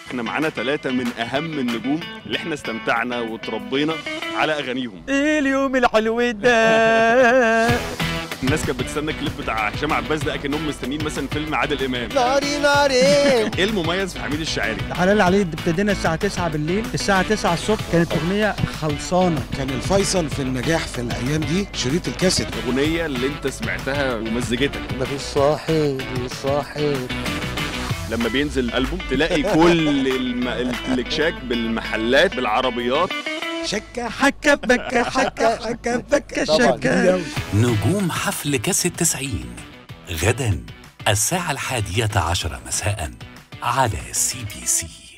احنا معانا ثلاثة من أهم النجوم اللي احنا استمتعنا وتربينا على أغانيهم ايه اليوم الحلو ده الناس كانت بتستنى الكليب بتاع هشام عباس ده اكنهم مستنيين مثلا فيلم عادل إمام ناري ناري ايه المميز في حميد الشاعري؟ حلال عليه ابتدينا الساعة 9 بالليل الساعة 9 الصبح كانت أغنية خلصانة كان الفيصل في النجاح في الايام دي شريط الكاسيت الأغنية اللي انت سمعتها ومزجتك مفيش صاحي مش صاحي لما بينزل ألبوم تلاقي كل الم... الكشاك بالمحلات بالعربيات شكه حكا بكا حكا حكا بكا طبعاً، شكا نجوم حفل كاس التسعين غدا الساعة الحادية عشر مساء على سي بي سي